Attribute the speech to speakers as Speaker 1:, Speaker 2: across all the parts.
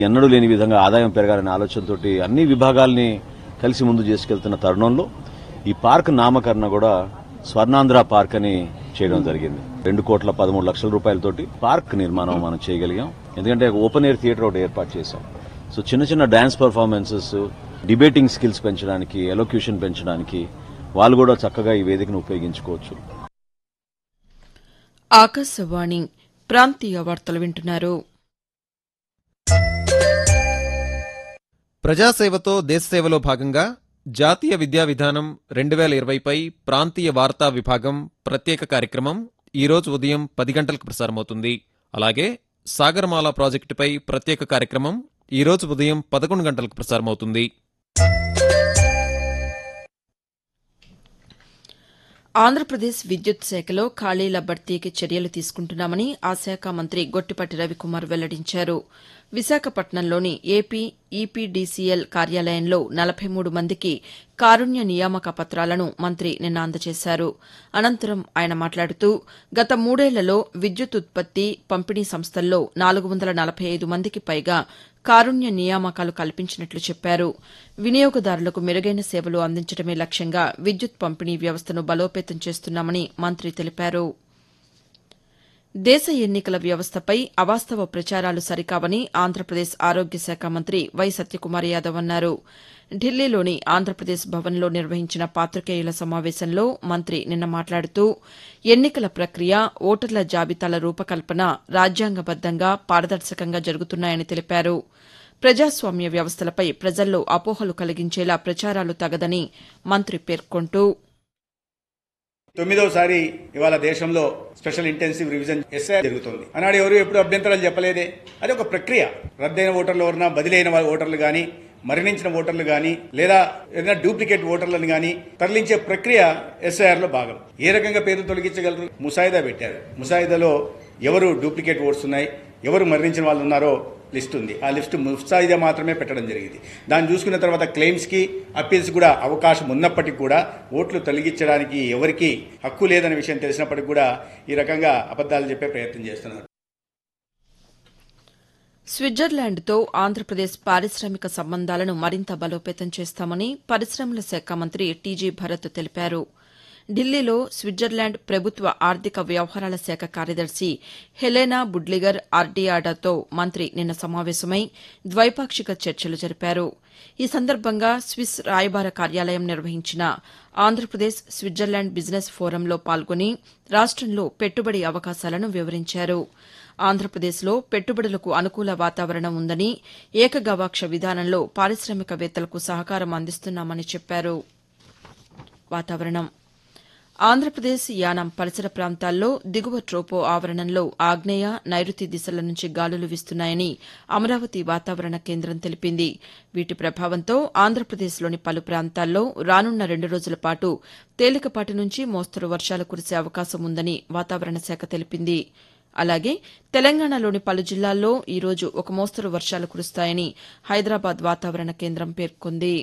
Speaker 1: ఎన్నడూ లేని విధంగా ఆదాయం పెరగాలనే ఆలోచనతోటి అన్ని విభాగాల్ని కలిసి ముందు చేసుకెళ్తున్న తరుణంలో ఈ పార్క్ నామకరణ కూడా స్వర్ణాంధ్ర పార్క్ అని చేయడం జరిగింది రెండు కోట్ల పదమూడు లక్షల రూపాయలతోటి పార్క్ నిర్మాణం మనం చేయగలిగాం ఎందుకంటే ఓపెన్ ఎయిర్ థియేటర్ ఒకటి ఏర్పాటు చేశాం సో చిన్న చిన్న డాన్స్ పర్ఫార్మెన్సెస్ డిబేటింగ్ స్కిల్స్ పెంచడానికి ఎలోక్యూషన్ పెంచడానికి వాళ్ళు కూడా చక్కగా ఈ వేదికను ఉపయోగించుకోవచ్చు
Speaker 2: ఆకాశవాణి ప్రాంతీయ వార్తలు వింటున్నారు
Speaker 3: ప్రజాసేవతో దేశసేవలో భాగంగా జాతీయ విద్యా విధానం రెండు వేల ఇరవైపై ప్రాంతీయ వార్తా విభాగం ప్రత్యేక కార్యక్రమం ఈరోజు ఉదయం పది గంటలకు ప్రసారమవుతుంది అలాగే సాగరమాల ప్రాజెక్టుపై ప్రత్యేక కార్యక్రమం ఈరోజు ఉదయం పదకొండు గంటలకు ప్రసారమవుతుంది
Speaker 2: ఆంధ్రప్రదేశ్ విద్యుత్ శాఖలో ఖాళీల భర్తీకి చర్యలు తీసుకుంటున్నామని ఆ శాఖ మంత్రి గొట్టిపాటి రవికుమార్ వెల్లడించారు విశాఖపట్నంలోని ఏపీ ఈపీడీసీఎల్ కార్యాలయంలో నలభై మూడు మందికి కారుణ్య నియామక పత్రాలను మంత్రి నిన్న అందజేశారు అనంతరం ఆయన మాట్లాడుతూ గత మూడేళ్లలో విద్యుత్ ఉత్పత్తి పంపిణీ సంస్థల్లో నాలుగు వందల నలభై ఐదు మందికి పైగా కారుణ్య నియామకాలు కల్పించినట్లు చెప్పారు వినియోగదారులకు మెరుగైన సేవలు అందించడమే లక్ష్యంగా విద్యుత్ పంపిణీ వ్యవస్థను బలోపేతం చేస్తున్నామని మంత్రి తెలిపారు దేశ ఎన్నికల వ్యవస్థపై అవాస్తవ ప్రచారాలు సరికావని ఆంధ్రప్రదేశ్ ఆరోగ్య శాఖ మంత్రి వై సత్యకుమార్ యాదవ్ అన్నారు ఢిల్లీలోని ఆంధ్రప్రదేశ్ భవన్లో నిర్వహించిన పాతికేయుల సమావేశంలో మంత్రి నిన్న మాట్లాడుతూ ఎన్నికల ప్రక్రియ ఓటర్ల జాబితాల రూపకల్పన రాజ్యాంగబద్దంగా పారదర్శకంగా జరుగుతున్నాయని తెలిపారు ప్రజాస్వామ్య వ్యవస్థలపై ప్రజల్లో అపోహలు కలిగించేలా ప్రచారాలు తగదని మంత్రి పేర్కొంటూ
Speaker 4: తొమ్మిదవసారి ఇవాళ దేశంలో స్పెషల్ ఇంటెన్సివ్ రివిజన్ ఎస్ఐ జరుగుతుంది ఆనాడు ఎవరు ఎప్పుడు అభ్యంతరాలు చెప్పలేదే అది ఒక ప్రక్రియ రద్దయిన ఓటర్లు ఎవరన్నా బదిలైన వా- ఓటర్లు గాని మరణించిన ఓటర్లు గాని లేదా ఏదైనా డూప్లికేట్ ఓటర్లను గాని తరలించే ప్రక్రియ ఎస్ఐఆర్ లో భాగం ఏ రకంగా పేరు తొలగించగలరు ముసాయిదా పెట్టారు ముసాయిదాలో ఎవరు డూప్లికేట్ ఓట్స్ ఉన్నాయి ఎవరు మరణించిన వాళ్ళు ఉన్నారో లిస్ట్ ఉంది ఆ లిస్ట్ ముసాయిదా మాత్రమే పెట్టడం జరిగింది దాన్ని చూసుకున్న తర్వాత క్లెయిమ్స్ కి అప్పీల్స్ కూడా అవకాశం ఉన్నప్పటికీ కూడా ఓట్లు తొలగించడానికి ఎవరికి హక్కు లేదనే విషయం తెలిసినప్పటికీ కూడా ఈ రకంగా అబద్దాలు చెప్పే ప్రయత్నం చేస్తున్నారు
Speaker 2: స్విట్జర్లాండ్తో ఆంధ్రప్రదేశ్ పారిశ్రామిక సంబంధాలను మరింత బలోపేతం చేస్తామని పరిశ్రమల శాఖ మంత్రి టీజీ భరత్ తెలిపారు ఢిల్లీలో స్విట్జర్లాండ్ ప్రభుత్వ ఆర్థిక వ్యవహారాల శాఖ కార్యదర్శి హెలెనా బుడ్లిగర్ ఆర్డియాడాతో మంత్రి నిన్న సమావేశమై ద్వైపాక్షిక చర్చలు జరిపారు ఈ సందర్భంగా స్విస్ రాయబార కార్యాలయం నిర్వహించిన ఆంధ్రప్రదేశ్ స్విట్జర్లాండ్ బిజినెస్ ఫోరంలో పాల్గొని రాష్టంలో పెట్టుబడి అవకాశాలను వివరించారు ఆంధ్రప్రదేశ్లో పెట్టుబడులకు అనుకూల వాతావరణం ఉందని ఏకగవాక్ష విధానంలో పారిశ్రామికవేత్తలకు సహకారం అందిస్తున్నామని చెప్పారు వాతావరణం ఆంధ్రప్రదేశ్ యానం పరిసర ప్రాంతాల్లో దిగువ ట్రోపో ఆవరణంలో ఆగ్నేయ నైరుతి దిశల నుంచి గాలులు వీస్తున్నాయని అమరావతి వాతావరణ కేంద్రం తెలిపింది వీటి ప్రభావంతో ఆంధ్రప్రదేశ్లోని పలు ప్రాంతాల్లో రానున్న రెండు రోజుల పాటు తేలికపాటి నుంచి మోస్తరు వర్షాలు కురిసే అవకాశం ఉందని వాతావరణ శాఖ తెలిపింది అలాగే తెలంగాణలోని పలు జిల్లాల్లో ఈరోజు ఒక మోస్తరు వర్షాలు కురుస్తాయని హైదరాబాద్ వాతావరణ కేంద్రం పేర్కొంది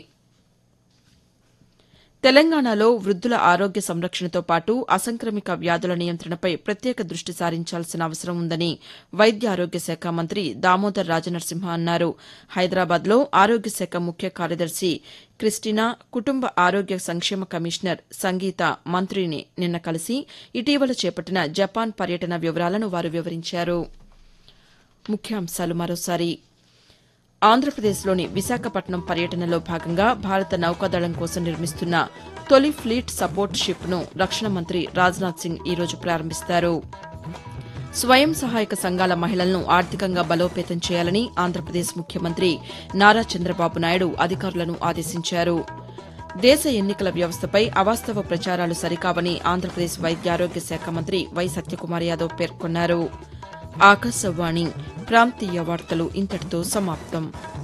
Speaker 2: తెలంగాణలో వృద్దుల ఆరోగ్య సంరక్షణతో పాటు అసంక్రమిక వ్యాధుల నియంత్రణపై ప్రత్యేక దృష్టి సారించాల్సిన అవసరం ఉందని వైద్య ఆరోగ్య శాఖ మంత్రి దామోదర్ రాజనరసింహ అన్నారు హైదరాబాద్లో ఆరోగ్య శాఖ ముఖ్య కార్యదర్శి క్రిస్టినా కుటుంబ ఆరోగ్య సంక్షేమ కమిషనర్ సంగీత మంత్రిని నిన్న కలిసి ఇటీవల చేపట్టిన జపాన్ పర్యటన వివరాలను వారు వివరించారు ముఖ్యాంశాలు మరోసారి ఆంధ్రప్రదేశ్లోని విశాఖపట్నం పర్యటనలో భాగంగా భారత నౌకాదళం కోసం నిర్మిస్తున్న తొలి ఫ్లీట్ సపోర్ట్ షిప్ను రక్షణ మంత్రి రాజ్నాథ్ సింగ్ ఈరోజు ప్రారంభిస్తారు స్వయం సహాయక సంఘాల మహిళలను ఆర్థికంగా బలోపేతం చేయాలని ఆంధ్రప్రదేశ్ ముఖ్యమంత్రి నారా చంద్రబాబు నాయుడు అధికారులను ఆదేశించారు దేశ ఎన్నికల వ్యవస్థపై అవాస్తవ ప్రచారాలు సరికావని ఆంధ్రప్రదేశ్ వైద్యారోగ్య శాఖ మంత్రి వై సత్యకుమార్ యాదవ్ పేర్కొన్నారు ఆకాశవాణి ప్రాంతీయ వార్తలు ఇంతటితో సమాప్తం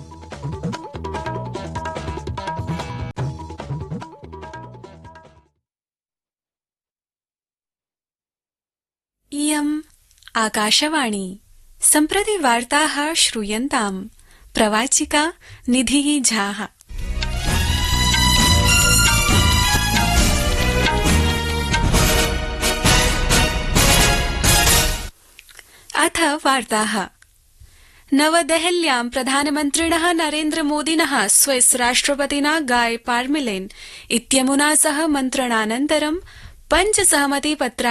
Speaker 5: इयम् आकाशवाणी सम्प्रति वार्ताः श्रूयन्ताम् प्रवाचिका निधिः झाः अथ वार्ताः नवदेहल्यां प्रधानमन्त्रिणः नरेन्द्रमोदिनः स्विस राष्ट्रपतिना गाय पार्मेलिन इत्यमुना सह मन्त्रणानन्तरं पञ्चसहमति पत्राणि